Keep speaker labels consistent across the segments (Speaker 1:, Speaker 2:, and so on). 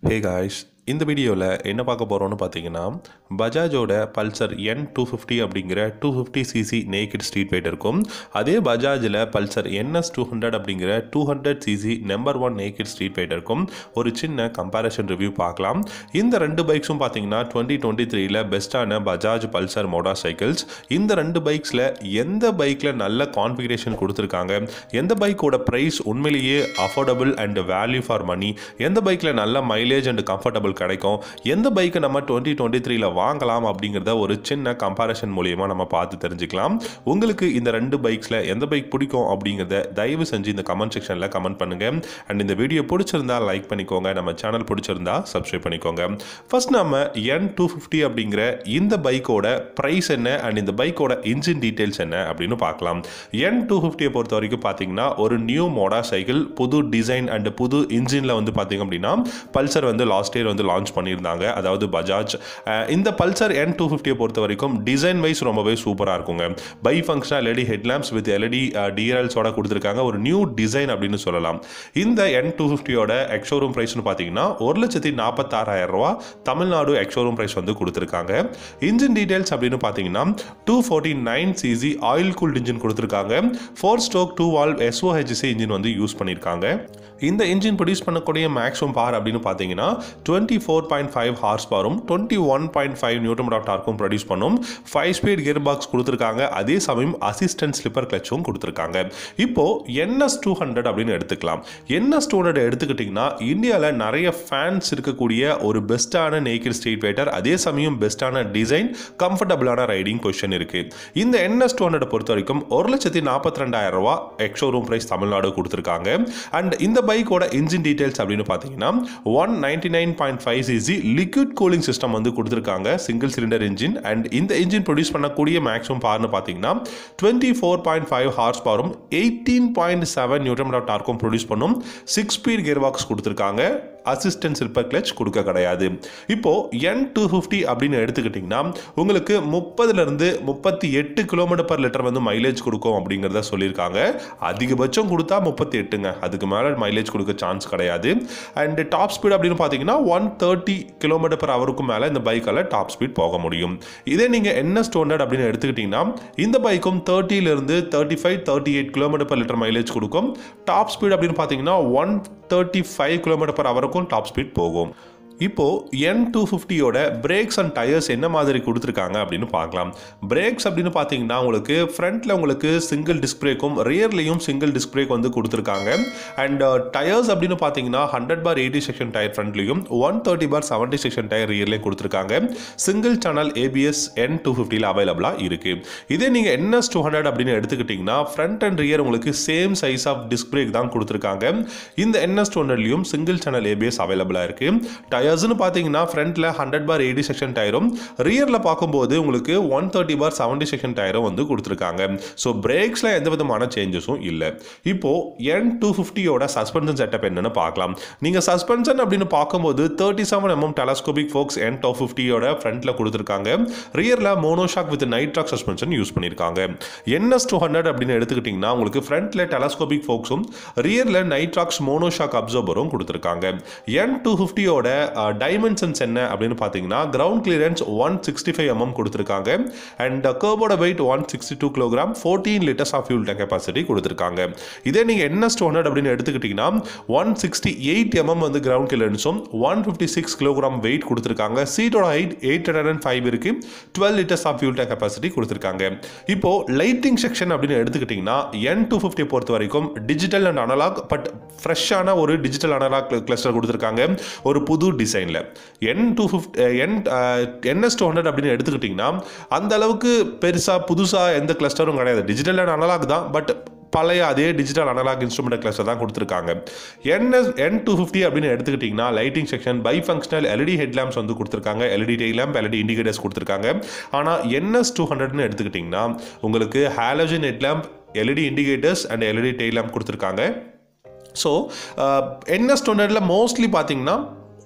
Speaker 1: hey guys இந்த வீடியோவில் என்ன பார்க்க போகிறோம்னு பார்த்தீங்கன்னா பஜாஜோட பல்சர் என் டூ ஃபிஃப்டி அப்படிங்கிற two fifty CC naked street fight இருக்கும் அதே பஜாஜில் பல்சர் என்எஸ் டூ ஹண்ட்ரட் அப்படிங்கிற two hundred CC number one naked street fight இருக்கும் ஒரு சின்ன கம்பேரிஷன் ரிவ்யூ பார்க்கலாம் இந்த ரெண்டு பைக்ஸும் பார்த்தீங்கன்னா டுவெண்ட்டி டுவெண்ட்டி த்ரீல பெஸ்ட்டான பஜாஜ் பல்சர் மோட்டார் சைக்கிள்ஸ் இந்த ரெண்டு பைக்ஸில் எந்த பைக்கில் நல்ல கான்ஃபிகரேஷன் கொடுத்துருக்காங்க எந்த பைக்கோட ப்ரைஸ் உண்மையிலேயே affordable and value for money எந்த பைக்கில் நல்ல மைலேஜ் அண்ட் கம்ஃபர்டபுள் கிடைக்கும் எந்த பைக்கை நம்ம டுவெண்ட்டி டுவெண்ட்டி த்ரீல வாங்கலாம் அப்படிங்கிறத ஒரு சின்ன கம்பேரிஷன் மூலியமாக நம்ம பார்த்து தெரிஞ்சுக்கலாம் உங்களுக்கு இந்த ரெண்டு பைக்ஸில் எந்த பைக் பிடிக்கும் அப்படிங்கிறத தயவு செஞ்சு இந்த கமெண்ட் செக்ஷனில் கமெண்ட் பண்ணுங்க அண்ட் இந்த வீடியோ பிடிச்சிருந்தா லைக் பண்ணிக்கோங்க நம்ம சேனல் பிடிச்சிருந்தா சப்ஸ்கிரைப் பண்ணிக்கோங்க ஃபர்ஸ்ட் நம்ம என் டூ ஃபிஃப்டி அப்படிங்கிற இந்த பைக்கோட ப்ரைஸ் என்ன அண்ட் இந்த பைக்கோட இன்ஜின் டீட்டெயில்ஸ் என்ன அப்படின்னு பார்க்கலாம் என் டூ ஃபிஃப்டியை பொறுத்த வரைக்கும் பார்த்தீங்கன்னா ஒரு நியூ மோடார் சைக்கிள் புது டிசைன் அண்ட் புது இன்ஜினில் வந்து பார்த்தீங்க அப்படின்னா பல்சர் வந்து லாஸ்ட் இயர் வந்து லான்ச் பண்ணியிருந்தாங்க அதாவது பஜாஜ் அஹ் இந்த பல்சர் என் டூ ஃபிஃப்டியை பொறுத்த வரைக்கும் டிசைன் வைஸ் ரொம்பவே சூப்பராக இருக்குங்க bi functional LED headlamps with LED டிஆர்எல்ஸோட கொடுத்துருக்காங்க ஒரு நியூ டிசைன் அப்படின்னு சொல்லலாம் இந்த என் டூ ஃபிஃப்டியோட எக்ஷோரூம் ப்ரைஸ்னு பார்த்தீங்கன்னா ஒரு லட்சத்தி நாற்பத்தாறாயிரம் ரூபா தமிழ்நாடு எக்ஷோரூம் ப்ரைஸ் வந்து கொடுத்துருக்காங்க இன்ஜின் டீடைல்ஸ் அப்படின்னு பார்த்தீங்கன்னா two forty nine CC oil cooled engine கொடுத்துருக்காங்க four stroke two valve SOHC engine வந்து யூஸ் பண்ணியிருக்காங்க இந்த இன்ஜின் ப்ரொடியூஸ் பண்ணக்கூடிய மேக்ஸிமம் பார் அப்படின்னு பார்த்தீங்கன்னா twenty four point five horse பாரும் twenty one point five newton of டார்க்கும் ப்ரொடியூஸ் பண்ணும் ஃபைவ் ஸ்பீட் கியர் பாக்ஸ் கொடுத்துருக்காங்க அதே சமயம் அசிஸ்டன்ட் ஸ்லிப்பர் கிளச்சும் கொடுத்துருக்காங்க இப்போ என்எஸ் டூ ஹண்ட்ரட் அப்படின்னு எடுத்துக்கலாம் என்எஸ் டூ ஹண்ட்ரட் எடுத்துக்கிட்டிங்கன்னா இந்தியாவில் நிறைய ஃபேன்ஸ் இருக்கக்கூடிய ஒரு பெஸ்ட்டான நேக்கட் ஸ்ட்ரீட் ஃபைட்டர் அதே சமயம் பெஸ்ட்டான டிசைன் கம்ஃபர்டபுளான ரைடிங் பொசிஷன் இருக்கு இந்த என்எஸ் டூ ஹண்ட்ரட் பொறுத்த வரைக்கும் ஒரு லட்சத்தி நாற்பத்தி ரெண்டாயிரம் ரூபா எக்ஷோரூம் பிரைஸ் தமிழ்நாடு கொடுத்துருக்காங்க அண்ட் இந்த பைக்கோட இன்ஜின் டீடைல்ஸ் அப்படின்னு பார்த்தீங்கன்னா one ninety nine point five CC liquid cooling system வந்து கொடுத்துருக்காங்க சிங்கிள் சிலிண்டர் இன்ஜின் அண்ட் இந்த இன்ஜின் ப்ரொடியூஸ் பண்ணக்கூடிய மேக்ஸிமம் பார்னு பார்த்தீங்கன்னா twenty four point five horse பவரும் eighteen point seven newton of டார்க்கும் ப்ரொடியூஸ் பண்ணும் சிக்ஸ் ஸ்பீட் கியர் பாக்ஸ் கொடுத்துருக்காங்க அசிஸ்டன்ட் சில்பர் கிளச் கொடுக்க கிடையாது இப்போ என் டூ ஃபிஃப்டி அப்படின்னு எடுத்துக்கிட்டிங்கன்னா உங்களுக்கு முப்பதுலேருந்து முப்பத்தி எட்டு கிலோமீட்டர் பர் லிட்டர் வந்து மைலேஜ் கொடுக்கும் அப்படிங்கிறத சொல்லியிருக்காங்க அதிகபட்சம் கொடுத்தா முப்பத்தி எட்டுங்க அதுக்கு மேலே மைலேஜ் கொடுக்க சான்ஸ் கிடையாது அண்ட் டாப் ஸ்பீட் அப்படின்னு பார்த்தீங்கன்னா ஒன் தேர்ட்டி கிலோமீட்டர் பர் ஹவருக்கும் மேலே இந்த பைக்கால் டாப் ஸ்பீட் போக முடியும் இதே நீங்கள் என்எஸ் டூ ஹண்ட்ரட் அப்படின்னு எடுத்துக்கிட்டிங்கன்னா இந்த பைக்கும் தேர்ட்டியிலிருந்து thirty five thirty eight kilometre per litre mileage கொடுக்கும் டாப் ஸ்பீட் அப்படின்னு பார்த்தீங்கன்னா one thirty five kilometre per ஹவருக்கும் டாப் ஸ்பீட் போகும் இப்போ என் டூ ஃபிஃப்டியோட பிரேக்ஸ் அண்ட் டயர்ஸ் என்ன மாதிரி கொடுத்துருக்காங்க அப்படின்னு பார்க்கலாம் பிரேக்ஸ் அப்படின்னு பார்த்தீங்கன்னா உங்களுக்கு ஃப்ரண்ட்டில் உங்களுக்கு சிங்கிள் டிஸ்க் பிரேக்கும் ரியர்லேயும் சிங்கிள் டிஸ்க் பிரேக் வந்து கொடுத்துருக்காங்க அண்ட் டயர்ஸ் அப்படின்னு பார்த்தீங்கன்னா hundred bar eighty section tyre ஃப்ரண்ட்லையும் one thirty bar seventy section tyre ரியர்லேயும் கொடுத்துருக்காங்க single channel ABS N two ஃபிஃப்டியில் அவைலபிளாக இருக்குது இதே நீங்கள் என்எஸ் டூ ஹண்ட்ரட் அப்படின்னு எடுத்துக்கிட்டிங்கன்னா ஃப்ரண்ட் அண்ட் ரியர் உங்களுக்கு same size of disc brake தான் கொடுத்துருக்காங்க இந்த என்எஸ் டூ ஹண்ட்ரட்லையும் சிங்கிள் சேனல் ஏபிஎஸ் அவைலபிளாக இருக்குது டயர் டயர்ஸ்னு பார்த்தீங்கன்னா ஃப்ரண்ட்டில் ஹண்ட்ரட் பார் எயிட்டி செக்ஷன் டயரும் ரியரில் பார்க்கும்போது உங்களுக்கு one thirty bar seventy section டயரும் வந்து கொடுத்துருக்காங்க ஸோ பிரேக்ஸில் எந்த விதமான சேஞ்சஸும் இல்லை இப்போ என் டூ ஃபிஃப்டியோட சஸ்பென்ஷன் செட்டப் என்னன்னு பார்க்கலாம் நீங்கள் சஸ்பென்ஷன் அப்படின்னு பார்க்கும்போது thirty seven MM telescopic forks N two ஃபிஃப்டியோட ஃப்ரண்ட்டில் கொடுத்துருக்காங்க ரியரில் monoshock with nitrox suspension use பண்ணியிருக்காங்க என்எஸ் டூ ஹண்ட்ரட் அப்படின்னு எடுத்துக்கிட்டிங்கன்னா உங்களுக்கு ஃப்ரண்ட்டில் டெலஸ்கோபிக் ஃபோக்ஸும் ரியரில் நைட் ட்ராக்ஸ் மோனோஷாக் அப்சர்வரும் கொடுத்துருக்காங்க என் டூ ஃபிஃப்டியோட டைமென்ஷன்ஸ் என்ன அப்படின்னு பார்த்தீங்கன்னா ground clearance one sixty five mm கொடுத்துருக்காங்க அண்ட் கர்போட weight one sixty two kilogram fourteen litres of fuel tank capacity கொடுத்துருக்காங்க இதே நீங்கள் என்எஸ் டூ ஹண்ட்ரட் அப்படின்னு எடுத்துக்கிட்டிங்கன்னா ஒன் சிக்ஸ்டி எயிட் எம்எம் வந்து கிரவுண்ட் கிளியரன்ஸும் one fifty six kilogram weight கொடுத்துருக்காங்க சீட்டோட height eight hundred and five இருக்கு twelve litres of fuel tank capacity கொடுத்துருக்காங்க இப்போ லைட்டிங் செக்ஷன் அப்படின்னு எடுத்துக்கிட்டிங்கன்னா என் டூ ஃபிஃப்டி பொறுத்த வரைக்கும் டிஜிட்டல் அண்ட் அனலாக் பட் ஃப்ரெஷ்ஷான ஒரு டிஜிட்டல் அனலாக் கிளஸ்டர் கொடுத்துருக்காங்க ஒரு புது டிசைனில் N two fifty N NS two hundred அப்படின்னு எடுத்துக்கிட்டிங்கன்னா அந்த அளவுக்கு பெருசாக புதுசாக எந்த கிளஸ்டரும் கிடையாது டிஜிட்டல் அண்ட் அனலாக் தான் பட் பழைய அதே டிஜிட்டல் அனலாக் இன்ஸ்ட்ருமெண்ட் கிளஸ்டர் தான் கொடுத்துருக்காங்க என்எஸ் என் டூ ஃபிஃப்டி அப்படின்னு எடுத்துக்கிட்டிங்கன்னா lighting section bi functional LED headlamps வந்து கொடுத்துருக்காங்க LED day lamp LED indicators கொடுத்துருக்காங்க ஆனால் என்எஸ் டூ ஹண்ட்ரட்னு எடுத்துக்கிட்டிங்கன்னா உங்களுக்கு halogen headlamp LED indicators and LED day lamp கொடுத்துருக்காங்க ஸோ என்எஸ் டூ ஹண்ட்ரட்ல மோஸ்ட்லி பார்த்தீங்கன்னா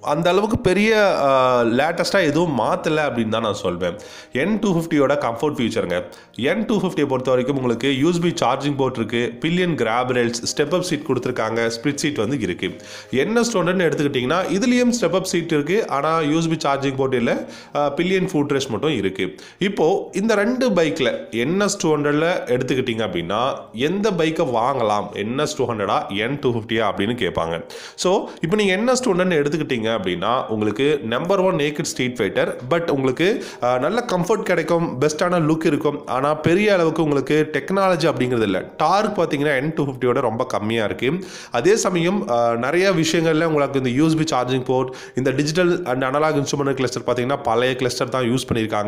Speaker 1: அந்த அளவுக்கு பெரிய லேட்டஸ்ட்டாக எதுவும் மாற்றலை அப்படின்னு தான் நான் சொல்வேன் என் டூ ஃபிஃப்டியோட கம்ஃபர்ட் ஃபியூச்சருங்க என் டூ ஃபிஃப்டியை பொறுத்த வரைக்கும் உங்களுக்கு யூஸ்பி சார்ஜிங் போர்ட் இருக்கு pillion grab rails step up seat கொடுத்துருக்காங்க ஸ்பிரிட் சீட் வந்து இருக்கு என்எஸ் டூ எடுத்துக்கிட்டிங்கன்னா இதுலேயும் ஸ்டெப் அப் சீட் இருக்கு ஆனால் யூஸ்பி சார்ஜிங் போர்ட் இல்லை பில்லியன் ஃபுட் ரெஸ்ட் மட்டும் இருக்கு இப்போ இந்த ரெண்டு பைக்கில் என்எஸ் டூ ஹண்ட்ரட்ல எடுத்துக்கிட்டீங்க அப்படின்னா எந்த பைக்கை வாங்கலாம் என்எஸ் டூ ஹண்ட்ரடா என் டூ ஃபிஃப்டியா அப்படின்னு கேட்பாங்க ஸோ இப்போ நீங்கள் என்எஸ் டூ ஹண்ட்ரட் எடுத்துக்கிட்டீங்க அப்படின்னா உங்களுக்கு number one naked street fighter but உங்களுக்கு அஹ், நல்ல கம்ஃபர்ட் கிடைக்கும் பெஸ்ட்டான லுக் இருக்கும் ஆனால் பெரிய அளவுக்கு உங்களுக்கு டெக்னாலஜி அப்படிங்கிறது இல்லை டார்க் பார்த்தீங்கன்னா என் டூ ஃபிஃப்டியோட ரொம்ப கம்மியாக இருக்கு அதே சமயம் அஹ், நிறைய விஷயங்கள்ல உங்களுக்கு இந்த யூஎஸ்பி சார்ஜிங் போர்ட் இந்த digital and analogue instrument cluster பார்த்தீங்கன்னா பழைய கிளஸ்டர் தான் யூஸ் பண்ணியிருக்காங்க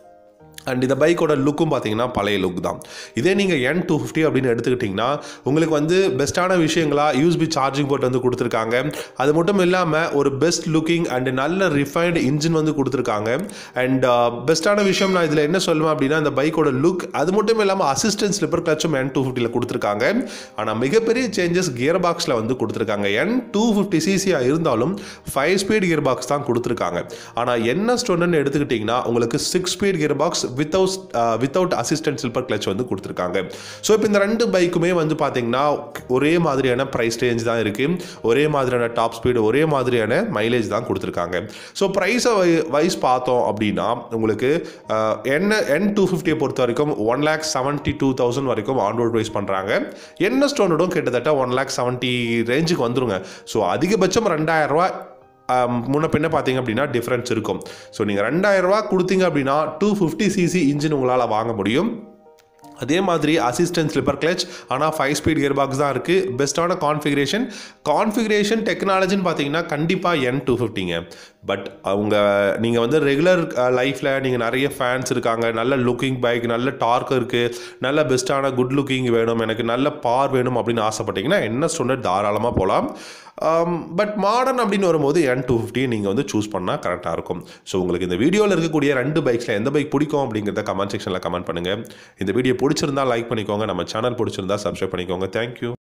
Speaker 1: அண்ட் இந்த பைக்கோட லுக்கும் பார்த்தீங்கன்னா பழைய லுக் தான் இதே நீங்கள் என் டூ ஃபிஃப்டி அப்படின்னு எடுத்துக்கிட்டிங்கன்னா உங்களுக்கு வந்து பெஸ்ட்டான விஷயங்களா யூஎஸ்பி சார்ஜிங் போர்ட் வந்து கொடுத்துருக்காங்க அது மட்டும் இல்லாமல் ஒரு பெஸ்ட் லுக்கிங் அண்ட் நல்ல ரிஃபைன்டு இன்ஜின் வந்து கொடுத்துருக்காங்க அண்ட் பெஸ்ட்டான விஷயம் நான் இதில் என்ன சொல்லுவேன் அப்படின்னா இந்த பைக்கோட லுக் அது மட்டும் இல்லாமல் அசிஸ்டன்ட் ஸ்லிப்பர் கிளச்சும் என் டூ ஃபிஃப்டியில் கொடுத்துருக்காங்க ஆனால் மிகப்பெரிய சேஞ்சஸ் கியர் பாக்ஸில் வந்து கொடுத்துருக்காங்க என் டூ ஃபிஃப்டி சிசியாக இருந்தாலும் ஃபைவ் ஸ்பீட் கியர் பாக்ஸ் தான் கொடுத்துருக்காங்க ஆனால் என்எஸ் டொன்னு எடுத்துக்கிட்டிங்கன்னா உங்களுக்கு six speed gear box without without assist and slipper clutch வந்து கொடுத்துருக்காங்க ஸோ இப்போ இந்த ரெண்டு பைக்குமே வந்து பார்த்தீங்கன்னா ஒரே மாதிரியான ப்ரைஸ் ரேஞ்ச் தான் இருக்குது ஒரே மாதிரியான டாப் ஸ்பீடு ஒரே மாதிரியான மைலேஜ் தான் கொடுத்துருக்காங்க ஸோ ப்ரைஸை வைஸ் பார்த்தோம் அப்படின்னா உங்களுக்கு என்ன என் டூ ஃபிஃப்டியை பொறுத்த வரைக்கும் one lakh seventy two thousand வரைக்கும் ஆன் ரோட் ப்ரைஸ் பண்ணுறாங்க என்ன ஸ்டோனோடும் கிட்டத்தட்ட ஒன் லேக் செவன்ட்டி ரேஞ்சுக்கு வந்துருங்க ஸோ அதிகபட்சம் ரெண்டாயிரம் ரூபாய் ஆம், முன்ன பின்ன பார்த்தீங்க அப்படின்னா டிஃப்ரென்ஸ் இருக்கும் ஸோ நீங்கள் ரெண்டாயிரம் ரூபா கொடுத்தீங்க அப்படின்னா டூ ஃபிஃப்டி சிசி இன்ஜின் உங்களால் வாங்க முடியும் அதே மாதிரி அசிஸ்டன்ட் ஸ்லிப்பர் கிளச் ஆனால் ஃபைவ் ஸ்பீட் கியர் பாக்ஸ் தான் இருக்குது பெஸ்ட்டான கான்ஃபிகரேஷன் கான்ஃபிகரேஷன் டெக்னாலஜின்னு பார்த்தீங்கன்னா கண்டிப்பாக என் டூ ஃபிஃப்டிங்க பட் அவங்க நீங்கள் வந்து ரெகுலர் லைஃப்பில் நீங்கள் நிறைய ஃபேன்ஸ் இருக்காங்க நல்ல லுக்கிங் பைக் நல்ல டார்க் இருக்குது நல்ல பெஸ்ட்டான குட் லுக்கிங் வேணும் எனக்கு நல்ல பார் வேணும் அப்படின்னு ஆசைப்பட்டீங்கன்னா என்ன ஸ்டூடெண்ட் தாராளமாக போகலாம் பட் மாடர்ன் அப்படின்னு வரும்போது என் டூ ஃபிஃப்டி நீங்கள் வந்து சூஸ் பண்ணால் கரெக்டாக இருக்கும் ஸோ உங்களுக்கு இந்த வீடியோவில் இருக்கக்கூடிய ரெண்டு பைக்ஸில் எந்த பைக் பிடிக்கும் அப்படிங்கிறத கமெண்ட் செக்ஷனில் கமெண்ட் பண்ணுங்கள் இந்த வீடியோ பிடிச்சிருந்தா லைக் பண்ணிக்கோங்க நம்ம சேனல் பிடிச்சிருந்தா சப்ஸ்கிரைப் பண்ணிக்கோங்க தேங்க்யூ